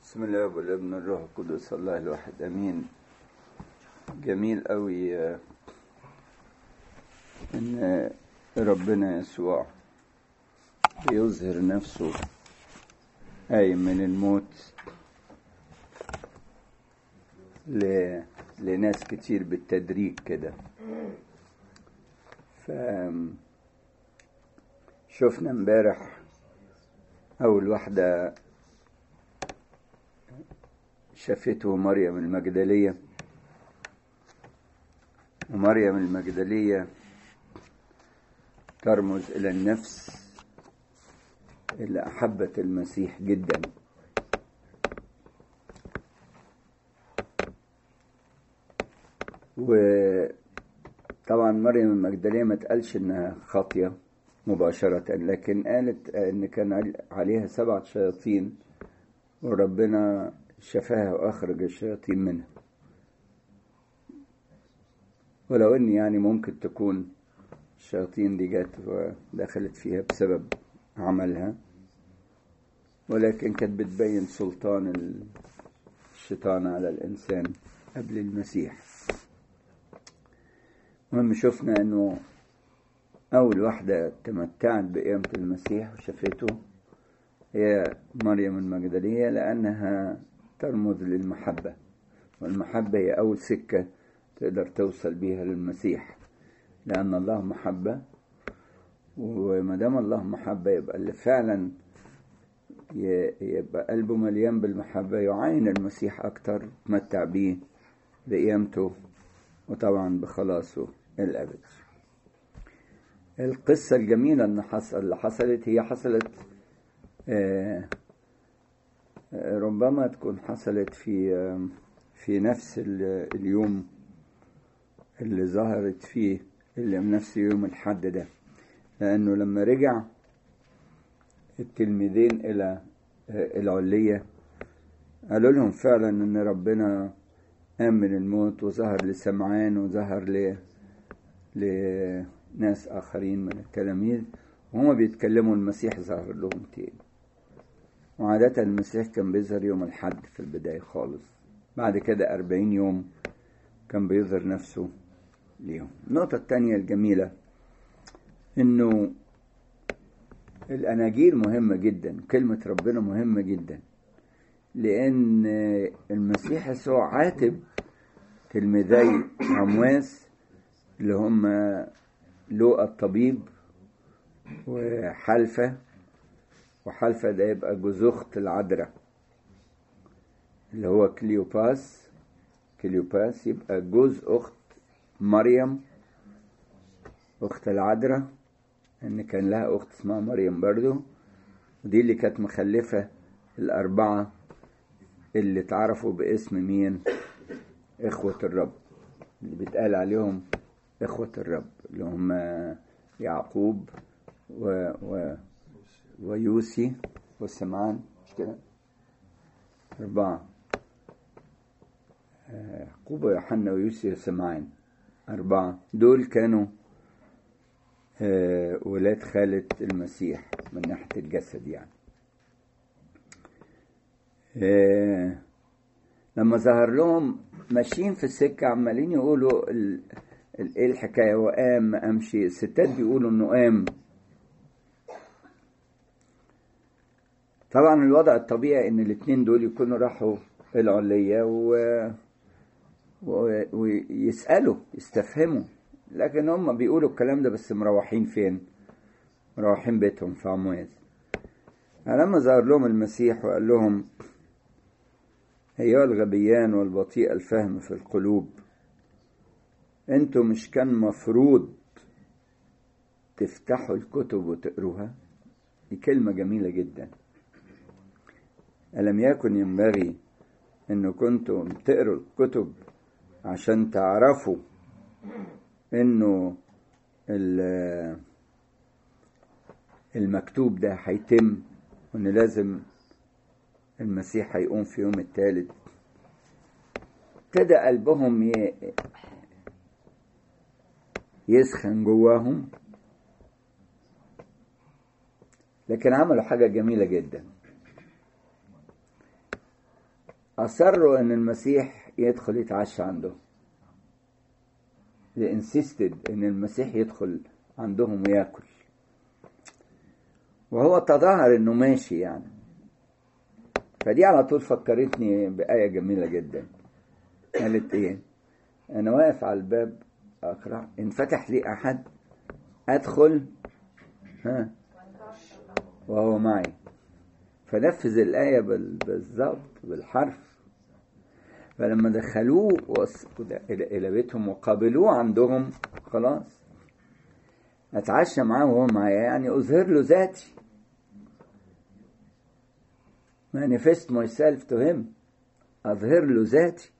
بسم الله والابن الروح القدس الله الواحد امين جميل قوي ان ربنا يسوع بيظهر نفسه قايم من الموت ل... لناس كتير بالتدريج كده ف شفنا امبارح اول واحده شافته مريم المجدلية ومريم المجدلية ترمز إلى النفس اللي أحبت المسيح جدا وطبعا مريم المجدلية ما تقالش إنها خاطية مباشرة لكن قالت إن كان عليها سبعة شياطين وربنا شفاها وأخرج الشياطين منها ولو إن يعني ممكن تكون الشياطين دي جت ودخلت فيها بسبب عملها ولكن كانت بتبين سلطان الشيطان على الإنسان قبل المسيح المهم شفنا إنه أول واحدة تمتعت بقيامة المسيح وشافته هي مريم المجدلية لأنها ترمز للمحبة والمحبة هي أول سكة تقدر توصل بيها للمسيح لأن الله محبة وما دام الله محبة يبقى اللي فعلا يبقى قلبه مليان بالمحبة يعاين المسيح أكتر يتمتع بيه بقيامته وطبعا بخلاصه الأبد القصة الجميلة اللي, حصل اللي حصلت هي حصلت آه ربما تكون حصلت في في نفس اليوم اللي ظهرت فيه اللي نفس يوم الحد ده لأنه لما رجع التلميذين إلى العلية قالوا لهم فعلا إن ربنا قام من الموت وظهر لسمعان وظهر ل لناس آخرين من التلاميذ وهما بيتكلموا المسيح ظهر لهم تاني وعادة المسيح كان بيظهر يوم الحد في البداية خالص بعد كده أربعين يوم كان بيظهر نفسه ليهم النقطة التانية الجميلة إنه الأناجيل مهمة جدا كلمة ربنا مهمة جدا لأن المسيح يسوع عاتب تلميذي عمواس اللي هم لوقا الطبيب وحلفة وحلفة ده يبقى جوز أخت العذراء اللي هو كليوباس كليوباس يبقى جوز أخت مريم أخت العذراء إن كان لها أخت اسمها مريم برضو ودي اللي كانت مخلفة الأربعة اللي اتعرفوا باسم مين إخوة الرب اللي بيتقال عليهم إخوة الرب اللي هم يعقوب و, و ويوسي وسمعان مش كده أربعة يعقوب ويوحنا ويوسي وسمعان أربعة دول كانوا ولاد خالة المسيح من ناحية الجسد يعني لما ظهر لهم ماشيين في السكة عمالين يقولوا ايه الحكاية وقام ما قامش الستات بيقولوا انه قام طبعا الوضع الطبيعي ان الاتنين دول يكونوا راحوا العلية و... و... ويسألوا يستفهموا لكن هم بيقولوا الكلام ده بس مروحين فين مروحين بيتهم في عمواس لما ظهر لهم المسيح وقال لهم أيها الغبيان والبطيء الفهم في القلوب انتوا مش كان مفروض تفتحوا الكتب وتقروها دي كلمة جميلة جدا ألم يكن ينبغي إنه كنتم تقروا الكتب عشان تعرفوا إنه المكتوب ده هيتم وإن لازم المسيح هيقوم في يوم الثالث ابتدى قلبهم يسخن جواهم لكن عملوا حاجة جميلة جدا أصروا إن المسيح يدخل يتعشى عندهم they insisted إن المسيح يدخل عندهم وياكل وهو تظاهر إنه ماشي يعني فدي على طول فكرتني بآية جميلة جدا قالت إيه أنا واقف على الباب أقرأ إن فتح لي أحد أدخل ها وهو معي فنفذ الآية بال- بالظبط بالحرف فلما دخلوه وص- إلى إلى بيتهم وقابلوه عندهم خلاص أتعشى معاه وهو معايا يعني أظهر له ذاتي manifest myself to him أظهر له ذاتي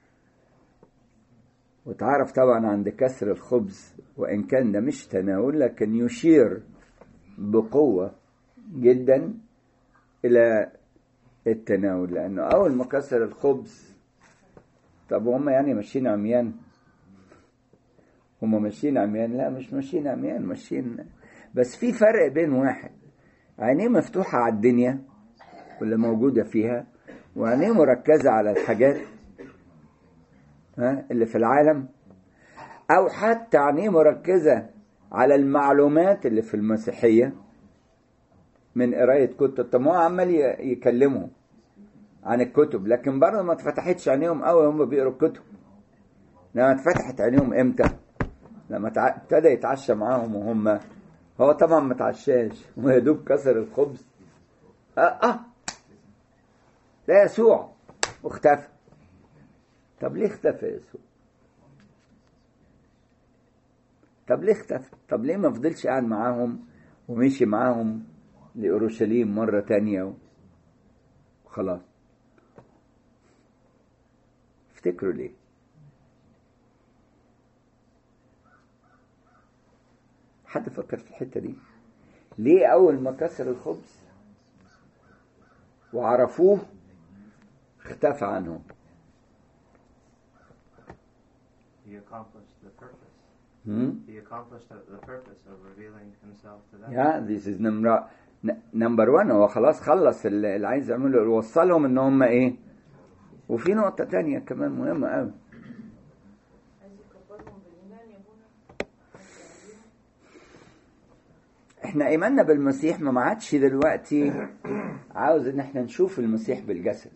وتعرف طبعا عند كسر الخبز وإن كان ده مش تناول لكن يشير بقوة جدا إلى التناول لأنه أول ما كسر الخبز طب هم يعني ماشيين عميان هم ماشيين عميان لا مش ماشيين عميان ماشيين بس في فرق بين واحد عينيه مفتوحة على الدنيا واللي موجودة فيها وعينيه مركزة على الحاجات ها اللي في العالم أو حتى عينيه مركزة على المعلومات اللي في المسيحية من قراية كتب طب ما هو عمال ي- يكلمهم عن الكتب لكن برضه ما اتفتحتش عينيهم قوي هم بيقروا الكتب لما اتفتحت عينيهم امتى؟ لما تع- ابتدى يتعشى معاهم وهم هو طبعا ما اتعشاش هو يا دوب كسر الخبز اه اه ده يسوع واختفى طب ليه اختفى يسوع؟ طب ليه اختفى؟ طب ليه ما فضلش قاعد معاهم ومشي معاهم لأورشليم مرة تانية وخلاص افتكروا ليه حد فكر في الحتة دي ليه أول ما كسر الخبز وعرفوه اختفى عنهم He accomplished the purpose. hmm? He accomplished the, the purpose of revealing himself to them. يا ذيس از نمبر نمبر 1 هو خلاص خلص اللي اللي عايز يعمله وصلهم ان هم ايه وفي نقطة تانية كمان مهمة قوي عايز يكبرهم بالإيمان يا ابونا احنا ايماننا بالمسيح ما عادش دلوقتي عاوز ان احنا نشوف المسيح بالجسد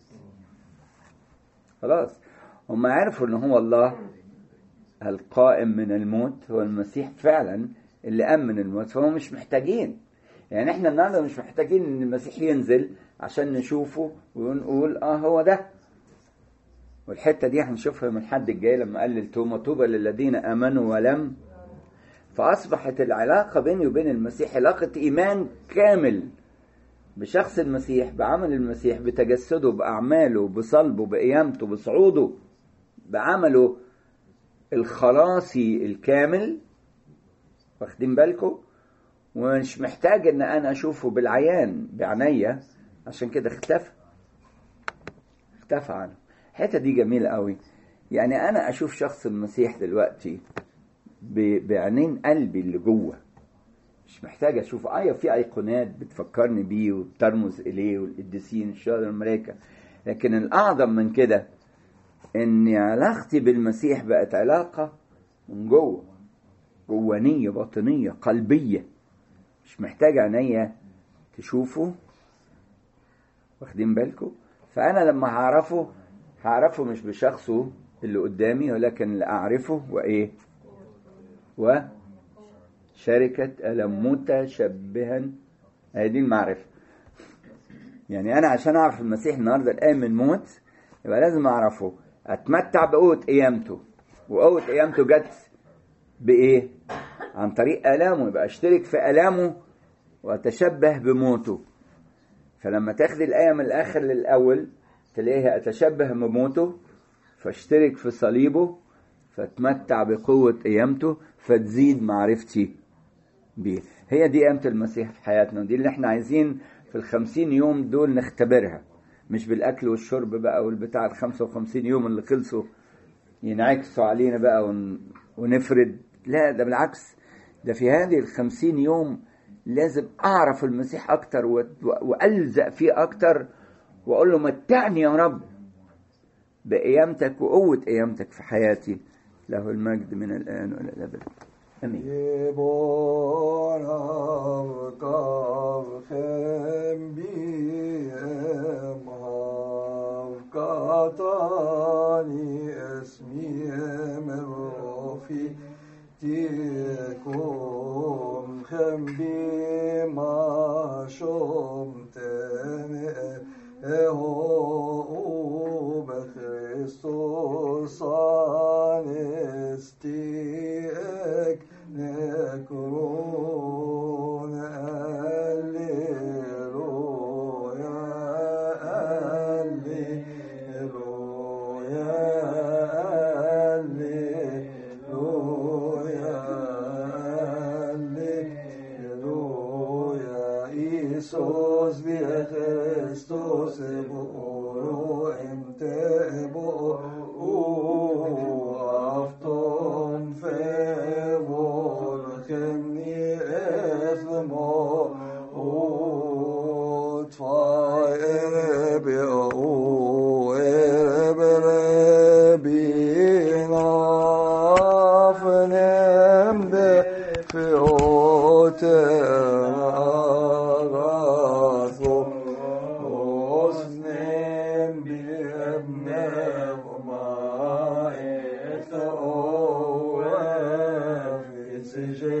خلاص هم عرفوا ان هو الله القائم من الموت هو المسيح فعلا اللي قام من الموت فهم مش محتاجين يعني احنا النهارده مش محتاجين ان المسيح ينزل عشان نشوفه ونقول اه هو ده والحته دي هنشوفها من الحد الجاي لما قال للتومه طوبى للذين امنوا ولم فأصبحت العلاقة بيني وبين المسيح علاقة إيمان كامل بشخص المسيح بعمل المسيح بتجسده بأعماله بصلبه بقيامته بصعوده بعمله الخلاصي الكامل واخدين بالكم ومش محتاج ان انا اشوفه بالعيان بعينيا عشان كده اختفى اختفى عنه الحته دي جميله قوي يعني انا اشوف شخص المسيح دلوقتي ب- بعينين قلبي اللي جوه مش محتاج اشوف ايوه في ايقونات بتفكرني بيه وبترمز اليه والقديسين الشهداء والملائكه لكن الاعظم من كده ان علاقتي بالمسيح بقت علاقه من جوه جوانيه باطنيه قلبيه مش محتاج عينيا تشوفه واخدين بالكم فانا لما هعرفه هعرفه مش بشخصه اللي قدامي ولكن اللي اعرفه وايه وشركة ألم متشبها هي دي المعرفة يعني أنا عشان أعرف المسيح النهاردة الآن من موت يبقى لازم أعرفه أتمتع بقوة قيامته وقوة قيامته جت بإيه؟ عن طريق آلامه يبقى أشترك في آلامه وأتشبه بموته فلما تاخد الآية من الآخر للأول تلاقيها أتشبه بموته فاشترك في صليبه فاتمتع بقوة قيامته فتزيد معرفتي بيه هي دي قيامة المسيح في حياتنا ودي اللي احنا عايزين في الخمسين يوم دول نختبرها مش بالأكل والشرب بقى والبتاع الخمسة وخمسين يوم اللي خلصوا ينعكسوا علينا بقى ون... ونفرد لا ده بالعكس ده في هذه الخمسين يوم لازم أعرف المسيح أكتر و... وألزق فيه أكتر وأقول له متعني يا رب بقيامتك وقوة قيامتك في حياتي له المجد من الآن وإلى الأبد آمين Ibon av kav chem biem hav katani esmiem rofi tikum chem bim ashom ten eho bechristos anestiek nekron alleluia alleluia alleluia alleluia Isus vie Christus eboro emtebo afton fevor chemni ethmo tfai ebe o ebe rebina fnem de feote agatho osnem biebne vma et o efis